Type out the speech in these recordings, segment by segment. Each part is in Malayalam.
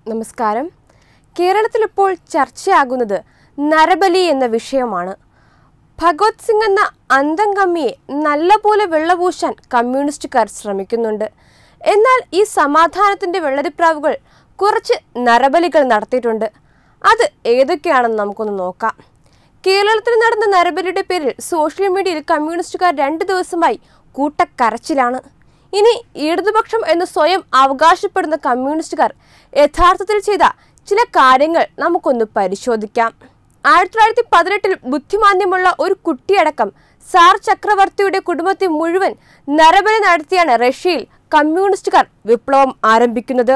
നമസ്കാരം കേരളത്തിൽ ഇപ്പോൾ ചർച്ചയാകുന്നത് നരബലി എന്ന വിഷയമാണ് ഭഗവത് സിംഗ് എന്ന അന്തംകമ്മിയെ നല്ലപോലെ വെള്ളപൂശാൻ കമ്മ്യൂണിസ്റ്റുകാർ ശ്രമിക്കുന്നുണ്ട് എന്നാൽ ഈ സമാധാനത്തിന്റെ വെള്ളരിപ്രാവുകൾ കുറച്ച് നരബലികൾ നടത്തിയിട്ടുണ്ട് അത് ഏതൊക്കെയാണെന്ന് നമുക്കൊന്ന് നോക്കാം കേരളത്തിൽ നടന്ന നരബലിയുടെ പേരിൽ സോഷ്യൽ മീഡിയയിൽ കമ്മ്യൂണിസ്റ്റുകാർ രണ്ട് ദിവസമായി കൂട്ടക്കരച്ചിലാണ് ഇനി ഇടതുപക്ഷം എന്ന് സ്വയം അവകാശപ്പെടുന്ന കമ്മ്യൂണിസ്റ്റുകാർ യഥാർത്ഥത്തിൽ ചെയ്ത ചില കാര്യങ്ങൾ നമുക്കൊന്ന് പരിശോധിക്കാം ആയിരത്തി തൊള്ളായിരത്തി പതിനെട്ടിൽ ബുദ്ധിമാന്യമുള്ള ഒരു കുട്ടിയടക്കം സാർ ചക്രവർത്തിയുടെ കുടുംബത്തെ മുഴുവൻ നരബലി നടത്തിയാണ് റഷ്യയിൽ കമ്മ്യൂണിസ്റ്റുകാർ വിപ്ലവം ആരംഭിക്കുന്നത്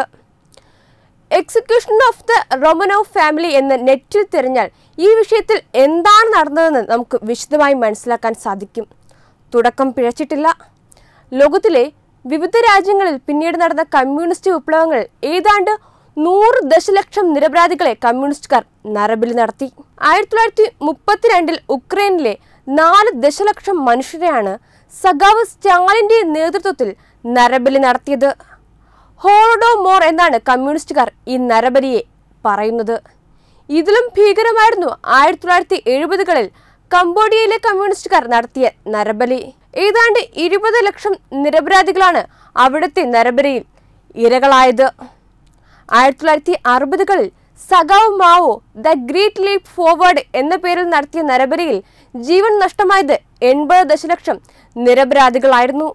execution of the Romanov family എന്ന് നെറ്റിൽ തിരഞ്ഞാൽ ഈ വിഷയത്തിൽ എന്താണ് നടന്നതെന്ന് നമുക്ക് വിശദമായി മനസ്സിലാക്കാൻ സാധിക്കും തുടക്കം പിഴച്ചിട്ടില്ല ലോകത്തിലെ വിവിധ രാജ്യങ്ങളിൽ പിന്നീട് നടന്ന കമ്മ്യൂണിസ്റ്റ് വിപ്ലവങ്ങൾ ഏതാണ്ട് നൂറ് ദശലക്ഷം നിരപരാധികളെ കമ്മ്യൂണിസ്റ്റുകാർ നരബലി നടത്തി ആയിരത്തി തൊള്ളായിരത്തി മുപ്പത്തിരണ്ടിൽ ഉക്രൈനിലെ നാല് ദശലക്ഷം മനുഷ്യരെയാണ് സഖാവ് സ്റ്റാലിന്റെ നേതൃത്വത്തിൽ നരബലി നടത്തിയത് ഹോളോഡോ മോർ എന്നാണ് കമ്മ്യൂണിസ്റ്റുകാർ ഈ നരബലിയെ പറയുന്നത് ഇതിലും ഭീകരമായിരുന്നു ആയിരത്തി തൊള്ളായിരത്തി എഴുപതുകളിൽ കംബോഡിയയിലെ കമ്മ്യൂണിസ്റ്റുകാർ നടത്തിയ നരബലി ഏതാണ്ട് ഇരുപത് ലക്ഷം നിരപരാധികളാണ് അവിടുത്തെ നരബലിയിൽ ഇരകളായത് ആയിരത്തി തൊള്ളായിരത്തി അറുപതുകളിൽ സഖാവ് Mao the great leap forward എന്ന പേരിൽ നടത്തിയ നരബലിയിൽ ജീവൻ നഷ്ടമായത് എൺപത് ദശലക്ഷം നിരപരാധികളായിരുന്നു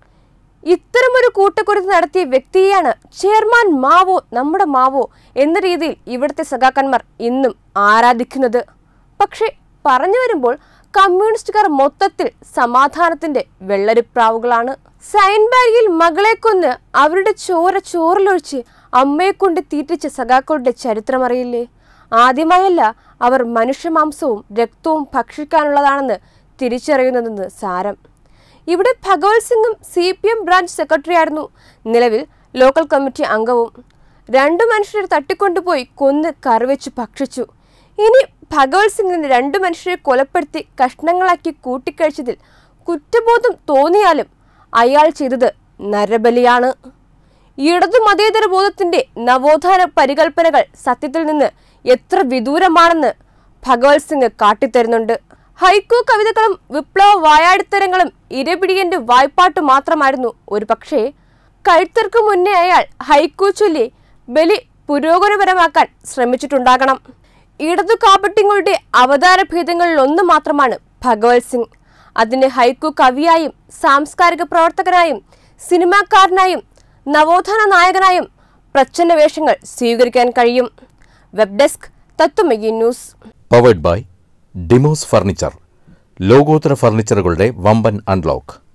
ഇത്തരമൊരു കൂട്ടക്കുരുത്ത് നടത്തിയ വ്യക്തിയെയാണ് ചെയർമാൻ മാവോ നമ്മുടെ മാവോ എന്ന രീതിയിൽ ഇവിടുത്തെ സഖാക്കന്മാർ ഇന്നും ആരാധിക്കുന്നത് പക്ഷേ പറഞ്ഞു വരുമ്പോൾ കമ്മ്യൂണിസ്റ്റുകാർ മൊത്തത്തിൽ സമാധാനത്തിന്റെ വെള്ളരിപ്രാവുകളാണ് സൈൻബാഗിൽ മകളെ കൊന്ന് അവരുടെ ചോര ചോറിലൊഴിച്ച് അമ്മയെ കൊണ്ട് തീറ്റിച്ച സഖാക്കളുടെ ചരിത്രമറിയില്ലേ ആദ്യമായല്ല അവർ മനുഷ്യമാംസവും രക്തവും ഭക്ഷിക്കാനുള്ളതാണെന്ന് തിരിച്ചറിയുന്നതെന്ന് സാരം ഇവിടെ ഭഗവത് സിംഗും സി പി എം ബ്രാഞ്ച് സെക്രട്ടറിയായിരുന്നു നിലവിൽ ലോക്കൽ കമ്മിറ്റി അംഗവും രണ്ടു മനുഷ്യരെ തട്ടിക്കൊണ്ടുപോയി കൊന്ന് കറിവെച്ച് ഭക്ഷിച്ചു ഇനി ഭഗവത് സിംഗിന് രണ്ടു മനുഷ്യരെ കൊലപ്പെടുത്തി കഷ്ണങ്ങളാക്കി കൂട്ടിക്കഴിച്ചതിൽ കുറ്റബോധം തോന്നിയാലും അയാൾ ചെയ്തത് നരബലിയാണ് ഇടതു മതേതര ബോധത്തിന്റെ നവോത്ഥാന പരികൽപ്പനകൾ സത്യത്തിൽ നിന്ന് എത്ര വിദൂരമാണെന്ന് ഭഗവത് സിംഗ് കാട്ടിത്തരുന്നുണ്ട് ഹൈക്കു കവിതകളും വിപ്ലവ വായാടിത്തരങ്ങളും ഇരപിടിയന്റെ വായ്പാട്ട് മാത്രമായിരുന്നു ഒരു പക്ഷേ കഴുത്തർക്ക് മുന്നേ അയാൾ ഹൈക്കു ചൊല്ലി ബലി പുരോഗമനപരമാക്കാൻ ശ്രമിച്ചിട്ടുണ്ടാകണം ഇടതു കാപട്യങ്ങളുടെ അവതാര ഭേദങ്ങളിൽ ഒന്ന് മാത്രമാണ് ഭഗവത് സിംഗ് അതിന് ഹൈക്കു കവിയായും സാംസ്കാരിക പ്രവർത്തകനായും സിനിമാക്കാരനായും നവോത്ഥാന നായകനായും പ്രച്ഛന്ന വേഷങ്ങൾ സ്വീകരിക്കാൻ കഴിയും web desk Tatwamayi news powered by Demos furniture ലോകോത്തര ഫർണിച്ചറുകളുടെ വമ്പൻ അൺലോക്ക്